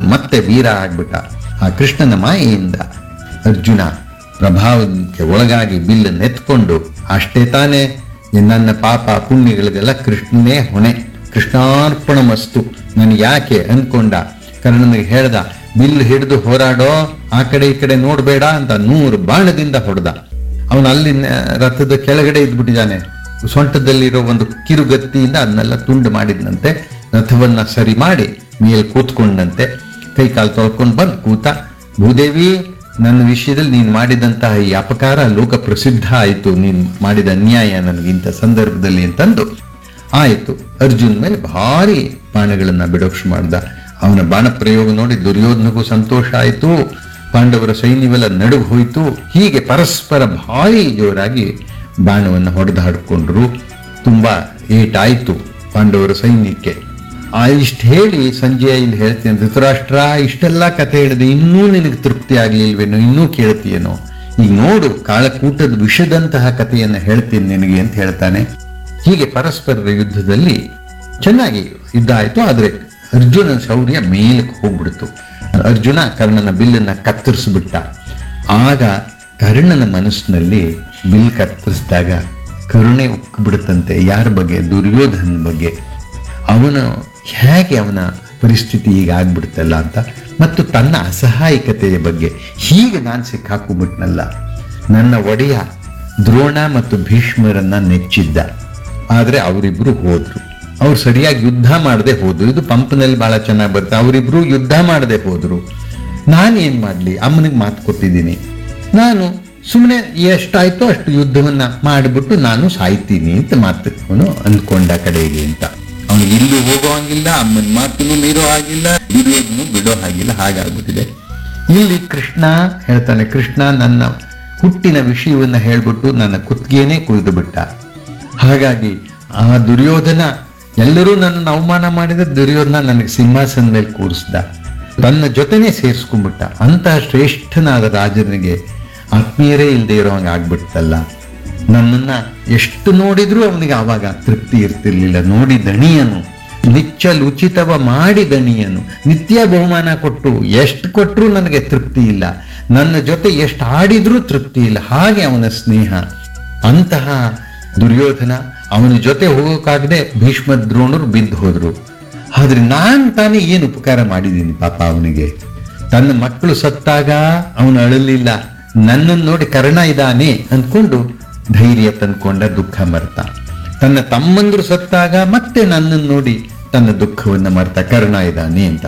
ಮತ್ತೆ ವೀರ ಆಗ್ಬಿಟ್ಟ ಆ ಕೃಷ್ಣನ ಮಾಯೆಯಿಂದ ಅರ್ಜುನ ಪ್ರಭಾವಕ್ಕೆ ಒಳಗಾಗಿ ಬಿಲ್ಲನ್ನು ಎತ್ಕೊಂಡು ಅಷ್ಟೇ ತಾನೇ ನನ್ನ ಪಾಪ ಪುಣ್ಯಗಳಿಗೆಲ್ಲ ಕೃಷ್ಣನೇ ಹೊಣೆ ಕೃಷ್ಣಾರ್ಪಣ ಮಸ್ತು ನನಗೆ ಯಾಕೆ ಅಂದ್ಕೊಂಡ ಕರ್ಣನಿಗೆ ಹೇಳ್ದ ಬಿಲ್ ಹಿಡಿದು ಹೋರಾಡೋ ಆ ಕಡೆ ಈ ಕಡೆ ನೋಡ್ಬೇಡ ಅಂತ ನೂರು ಬಾಣದಿಂದ ಹೊಡೆದ ಅವನು ಅಲ್ಲಿ ನ- ರಥದ ಕೆಳಗಡೆ ಇದ್ಬಿಟ್ಟಿದ್ದಾನೆ ಸೊಂಟದಲ್ಲಿರೋ ಒಂದು ಕಿರುಗತ್ತಿಯಿಂದ ಅದನ್ನೆಲ್ಲ ತುಂಡು ಮಾಡಿದ್ನಂತೆ ರಥವನ್ನ ಸರಿ ಮಾಡಿ ಮೇಲೆ ಕೂತ್ಕೊಂಡಂತೆ ಕೈ ಕಾಲು ತೊಳ್ಕೊಂಡು ಬಂದು ಕೂತ ಭೂದೇವಿ ನನ್ನ ವಿಷಯದಲ್ಲಿ ನೀನು ಮಾಡಿದಂತಹ ಈ ಅಪಕಾರ ಲೋಕ ಪ್ರಸಿದ್ಧ ಆಯಿತು ನೀನು ಮಾಡಿದ ಅನ್ಯಾಯ ನನಗಿಂತ ಸಂದರ್ಭದಲ್ಲಿ ಅಂತಂದು ಆಯಿತು ಅರ್ಜುನ್ ಮೇಲೆ ಭಾರಿ ಬಾಣಗಳನ್ನ ಬಿಡೋಕ್ಷ ಮಾಡ್ದ ಅವನ ಬಾಣ ಪ್ರಯೋಗ ನೋಡಿ ದುರ್ಯೋಧನಗೂ ಸಂತೋಷ ಆಯಿತು ಪಾಂಡವರ ಸೈನ್ಯವೆಲ್ಲ ನಡುಗು ಹೋಯಿತು ಹೀಗೆ ಪರಸ್ಪರ ಭಾರಿ ಜೋರಾಗಿ ಬಾಣವನ್ನು ಹೊಡೆದಾಡ್ಕೊಂಡ್ರು ತುಂಬಾ ಏಟಾಯ್ತು ಪಾಂಡವರ ಸೈನ್ಯಕ್ಕೆ ಆ ಇಷ್ಟು ಹೇಳಿ ಸಂಜಯ ಇಲ್ಲಿ ಹೇಳ್ತೀನಿ ಧೃತರಾಷ್ಟ್ರ ಇಷ್ಟೆಲ್ಲ ಕಥೆ ಹೇಳಿದೆ ಇನ್ನೂ ನಿನಗೆ ತೃಪ್ತಿ ಆಗ್ಲಿಲ್ವೇನೋ ಇನ್ನೂ ಕೇಳ್ತೀಯೇನೋ ಈಗ ನೋಡು ಕಾಳಕೂಟದ ವಿಷದಂತಹ ಕಥೆಯನ್ನು ಹೇಳ್ತೀನಿ ನಿನಗೆ ಅಂತ ಹೇಳ್ತಾನೆ ಹೀಗೆ ಪರಸ್ಪರರ ಯುದ್ಧದಲ್ಲಿ ಚೆನ್ನಾಗಿ ಯುದ್ಧ ಆಯ್ತು ಆದ್ರೆ ಅರ್ಜುನನ ಶೌರ್ಯ ಮೇಲಕ್ಕೆ ಹೋಗ್ಬಿಡ್ತು ಅರ್ಜುನ ಕರ್ಣನ ಬಿಲ್ಲನ್ನ ಕತ್ತರಿಸ್ಬಿಟ್ಟ ಆಗ ಕರ್ಣನ ಮನಸ್ಸಿನಲ್ಲಿ ಬಿಲ್ ಕತ್ತರಿಸಿದಾಗ ಕರುಣೆ ಉಕ್ಕಿಬಿಡುತ್ತಂತೆ ಯಾರ ಬಗ್ಗೆ ದುರ್ಯೋಧನ ಬಗ್ಗೆ ಅವನು ಹೇಗೆ ಅವನ ಪರಿಸ್ಥಿತಿ ಈಗ ಆಗ್ಬಿಡುತ್ತಲ್ಲ ಅಂತ ಮತ್ತು ತನ್ನ ಅಸಹಾಯಕತೆಯ ಬಗ್ಗೆ ಹೀಗೆ ನಾನು ಸಿಕ್ಕಾಕೊಂಡ್ಬಿಟ್ನಲ್ಲ ನನ್ನ ಒಡೆಯ ದ್ರೋಣ ಮತ್ತು ಭೀಷ್ಮರನ್ನ ನೆಚ್ಚಿದ್ದ ಆದ್ರೆ ಅವರಿಬ್ರು ಹೋದ್ರು ಅವ್ರು ಸರಿಯಾಗಿ ಯುದ್ಧ ಮಾಡದೆ ಹೋದ್ರು ಇದು ಪಂಪ್ನಲ್ಲಿ ಬಹಳ ಚೆನ್ನಾಗಿ ಬರುತ್ತೆ ಅವರಿಬ್ರು ಯುದ್ಧ ಮಾಡದೆ ಹೋದ್ರು ನಾನೇನ್ ಮಾಡ್ಲಿ ಅಮ್ಮನಿಗೆ ಮಾತು ಕೊಟ್ಟಿದ್ದೀನಿ ನಾನು ಸುಮ್ಮನೆ ಎಷ್ಟಾಯ್ತೋ ಅಷ್ಟು ಯುದ್ಧವನ್ನ ಮಾಡಿಬಿಟ್ಟು ನಾನು ಸಾಯ್ತೀನಿ ಅಂತ ಮಾತು ಅವನು ಅಂದ್ಕೊಂಡ ಕಡೆಗೆ ಅಂತ ಅವನಿಗೆ ಇಲ್ಲೂ ಹೋಗೋ ಹಾಗಿಲ್ಲ ಅಮ್ಮನ ಮಾತನ್ನು ಮೀರೋ ಹಾಗಿಲ್ಲ ದುರ್ಯೋಧನು ಬಿಡೋ ಹಾಗಿಲ್ಲ ಹಾಗಾಗ್ಬಿಟ್ಟಿದೆ ಇಲ್ಲಿ ಕೃಷ್ಣ ಹೇಳ್ತಾನೆ ಕೃಷ್ಣ ನನ್ನ ಹುಟ್ಟಿನ ವಿಷಯವನ್ನ ಹೇಳ್ಬಿಟ್ಟು ನನ್ನ ಕುತ್ತಿಗೆನೇ ಕುಯ್ದು ಬಿಟ್ಟ ಹಾಗಾಗಿ ಆ ದುರ್ಯೋಧನ ಎಲ್ಲರೂ ನನ್ನನ್ನು ಅವಮಾನ ಮಾಡಿದ ದುರ್ಯೋಧನ ನನಗೆ ಸಿಂಹಾಸನ ಮೇಲೆ ಕೂರಿಸ್ದ ತನ್ನ ಜೊತೆನೇ ಸೇರಿಸ್ಕೊಂಡ್ಬಿಟ್ಟ ಅಂತಹ ಶ್ರೇಷ್ಠನಾದ ರಾಜನಿಗೆ ಆತ್ಮೀಯರೇ ಇಲ್ಲದೆ ಇರೋ ಹಂಗೆ ಆಗ್ಬಿಡ್ತಲ್ಲ ನನ್ನನ್ನ ಎಷ್ಟು ನೋಡಿದ್ರೂ ಅವನಿಗೆ ಆವಾಗ ತೃಪ್ತಿ ಇರ್ತಿರ್ಲಿಲ್ಲ ನೋಡಿ ದಣಿಯನು ನಿಚ್ಚಲ್ ಉಚಿತವ ಮಾಡಿ ದಣಿಯನು ನಿತ್ಯ ಬಹುಮಾನ ಕೊಟ್ಟು ಎಷ್ಟು ಕೊಟ್ಟರೂ ನನಗೆ ತೃಪ್ತಿ ಇಲ್ಲ ನನ್ನ ಜೊತೆ ಎಷ್ಟು ಆಡಿದ್ರೂ ತೃಪ್ತಿ ಇಲ್ಲ ಹಾಗೆ ಅವನ ಸ್ನೇಹ ಅಂತಹ ದುರ್ಯೋಧನ ಅವನ ಜೊತೆ ಹೋಗೋಕ್ಕಾಗದೆ ಭೀಷ್ಮ ದ್ರೋಣರು ಬಿದ್ದು ಹೋದ್ರು ಆದ್ರೆ ನಾನ್ ತಾನೇ ಏನು ಉಪಕಾರ ಮಾಡಿದ್ದೀನಿ ಪಾಪ ಅವನಿಗೆ ತನ್ನ ಮಕ್ಕಳು ಸತ್ತಾಗ ಅವನು ಅಳಲಿಲ್ಲ ನನ್ನನ್ನು ನೋಡಿ ಕರ್ಣ ಇದ್ದಾನೆ ಅಂದ್ಕೊಂಡು ಧೈರ್ಯ ತಂದ್ಕೊಂಡ ದುಃಖ ಮರ್ತ ತನ್ನ ತಮ್ಮಂದ್ರು ಸತ್ತಾಗ ಮತ್ತೆ ನನ್ನನ್ನು ನೋಡಿ ತನ್ನ ದುಃಖವನ್ನ ಮರ್ತ ಕರ್ಣ ಇದ್ದಾನೆ ಅಂತ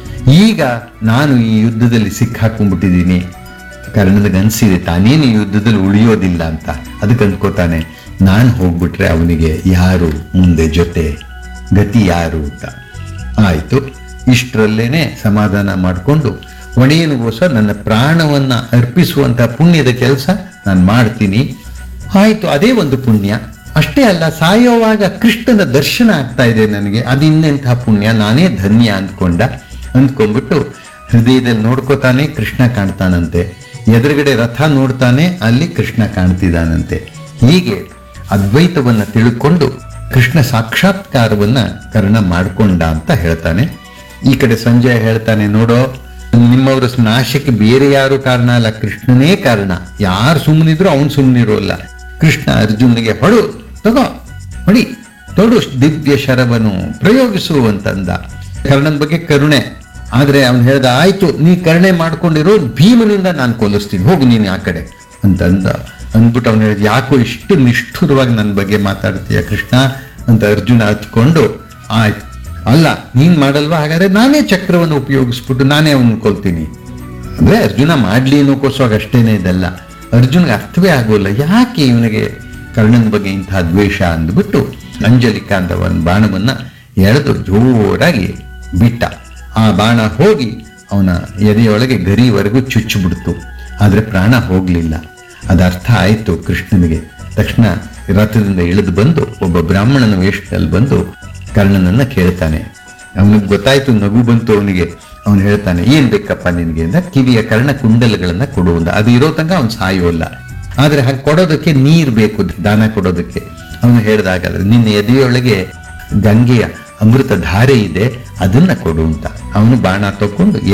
ಈಗ ನಾನು ಈ ಯುದ್ಧದಲ್ಲಿ ಸಿಕ್ಕಾಕೊಂಡ್ಬಿಟ್ಟಿದ್ದೀನಿ ಕರ್ಣನಿಗೆ ಅನ್ಸಿದೆ ತಾನೇನು ಈ ಯುದ್ಧದಲ್ಲಿ ಉಳಿಯೋದಿಲ್ಲ ಅಂತ ಅದಕ್ಕೆ ಅಂದ್ಕೋತಾನೆ ನಾನು ಹೋಗ್ಬಿಟ್ರೆ ಅವನಿಗೆ ಯಾರು ಮುಂದೆ ಜೊತೆ ಗತಿ ಯಾರು ಅಂತ ಆಯ್ತು ಇಷ್ಟರಲ್ಲೇನೆ ಸಮಾಧಾನ ಮಾಡಿಕೊಂಡು ಒಡೆಯನಿಗೋಸ್ಕರ ನನ್ನ ಪ್ರಾಣವನ್ನ ಅರ್ಪಿಸುವಂತ ಪುಣ್ಯದ ಕೆಲಸ ನಾನು ಮಾಡ್ತೀನಿ ಆಯ್ತು ಅದೇ ಒಂದು ಪುಣ್ಯ ಅಷ್ಟೇ ಅಲ್ಲ ಸಾಯೋವಾಗ ಕೃಷ್ಣನ ದರ್ಶನ ಆಗ್ತಾ ಇದೆ ನನಗೆ ಅದಿನ್ನೆಂತಹ ಪುಣ್ಯ ನಾನೇ ಧನ್ಯ ಅಂದ್ಕೊಂಡ ಅಂದ್ಕೊಂಡ್ಬಿಟ್ಟು ಹೃದಯದಲ್ಲಿ ನೋಡ್ಕೋತಾನೆ ಕೃಷ್ಣ ಕಾಣ್ತಾನಂತೆ ಎದುರುಗಡೆ ರಥ ನೋಡ್ತಾನೆ ಅಲ್ಲಿ ಕೃಷ್ಣ ಕಾಣ್ತಿದ್ದಾನಂತೆ ಹೀಗೆ ಅದ್ವೈತವನ್ನ ತಿಳ್ಕೊಂಡು ಕೃಷ್ಣ ಸಾಕ್ಷಾತ್ಕಾರವನ್ನ ಕರ್ಣ ಮಾಡ್ಕೊಂಡ ಅಂತ ಹೇಳ್ತಾನೆ ಈ ಕಡೆ ಸಂಜಯ ಹೇಳ್ತಾನೆ ನೋಡೋ ನಿಮ್ಮವರ ನಾಶಕ್ಕೆ ಬೇರೆ ಯಾರು ಕಾರಣ ಅಲ್ಲ ಕೃಷ್ಣನೇ ಕಾರಣ ಯಾರು ಸುಮ್ಮನಿದ್ರು ಅವನು ಸುಮ್ಮನಿರೋಲ್ಲ ಕೃಷ್ಣ ಅರ್ಜುನ್ಗೆ ಹೊಡು ತಗೋ ಹೊಡಿ ತೊಡು ದಿವ್ಯ ಶರವನು ಪ್ರಯೋಗಿಸು ಅಂತಂದ ಕರ್ಣನ ಬಗ್ಗೆ ಕರುಣೆ ಆದ್ರೆ ಅವನು ಹೇಳ್ದ ಆಯ್ತು ನೀ ಕರುಣೆ ಮಾಡ್ಕೊಂಡಿರೋ ಭೀಮನಿಂದ ನಾನು ಕೊಲಿಸ್ತೀನಿ ಹೋಗು ನೀನು ಆ ಕಡೆ ಅಂತಂದ ಅಂದ್ಬಿಟ್ಟು ಅವನು ಹೇಳಿದ ಯಾಕೋ ಇಷ್ಟು ನಿಷ್ಠುರವಾಗಿ ನನ್ನ ಬಗ್ಗೆ ಮಾತಾಡ್ತೀಯ ಕೃಷ್ಣ ಅಂತ ಅರ್ಜುನ ಹತ್ಕೊಂಡು ಆಯ್ತು ಅಲ್ಲ ನೀನ್ ಮಾಡಲ್ವಾ ಹಾಗಾದ್ರೆ ನಾನೇ ಚಕ್ರವನ್ನು ಉಪಯೋಗಿಸ್ಬಿಟ್ಟು ನಾನೇ ಅವನ್ನ ಕೊಲ್ತೀನಿ ಅಂದ್ರೆ ಅರ್ಜುನ ಮಾಡ್ಲಿ ಅನ್ನೋಕ್ಕೋಸ್ಕರ ಅಷ್ಟೇನೆ ಇದಲ್ಲ ಅರ್ಜುನ್ಗೆ ಅರ್ಥವೇ ಆಗೋಲ್ಲ ಯಾಕೆ ಇವನಿಗೆ ಕರ್ಣನ ಬಗ್ಗೆ ಇಂತಹ ದ್ವೇಷ ಅಂದ್ಬಿಟ್ಟು ಅಂಜಲಿಕಾ ಅಂತ ಒಂದು ಬಾಣವನ್ನ ಎಳೆದು ಜೋರಾಗಿ ಬಿಟ್ಟ ಆ ಬಾಣ ಹೋಗಿ ಅವನ ಎದೆಯೊಳಗೆ ಗರಿವರೆಗೂ ಚುಚ್ಚಿಬಿಡ್ತು ಆದ್ರೆ ಪ್ರಾಣ ಹೋಗ್ಲಿಲ್ಲ ಅದ ಅರ್ಥ ಆಯ್ತು ಕೃಷ್ಣನಿಗೆ ತಕ್ಷಣ ರಥದಿಂದ ಇಳಿದು ಬಂದು ಒಬ್ಬ ಬ್ರಾಹ್ಮಣನ ವೇಷದಲ್ಲಿ ಬಂದು ಕರ್ಣನನ್ನ ಕೇಳ್ತಾನೆ ಅವನಿಗೆ ಗೊತ್ತಾಯ್ತು ನಗು ಬಂತು ಅವನಿಗೆ ಅವನು ಹೇಳ್ತಾನೆ ಏನ್ ಬೇಕಪ್ಪ ನಿನ್ಗೆ ಅಂತ ಕಿವಿಯ ಕರ್ಣ ಕುಂಡಲಗಳನ್ನ ಕೊಡುವಂದ ಅದು ಇರೋ ತನಕ ಅವನು ಸಾಯೋಲ್ಲ ಆದ್ರೆ ಹಾಗೆ ಕೊಡೋದಕ್ಕೆ ನೀರ್ ಬೇಕು ದಾನ ಕೊಡೋದಕ್ಕೆ ಅವನು ಹೇಳ್ದಾಗಲ್ಲ ನಿನ್ನ ಎದೆಯೊಳಗೆ ಗಂಗೆಯ ಅಮೃತ ಧಾರೆ ಇದೆ ಅದನ್ನ ಕೊಡು ಅಂತ ಅವನು ಬಾಣ ತಕೊಂಡು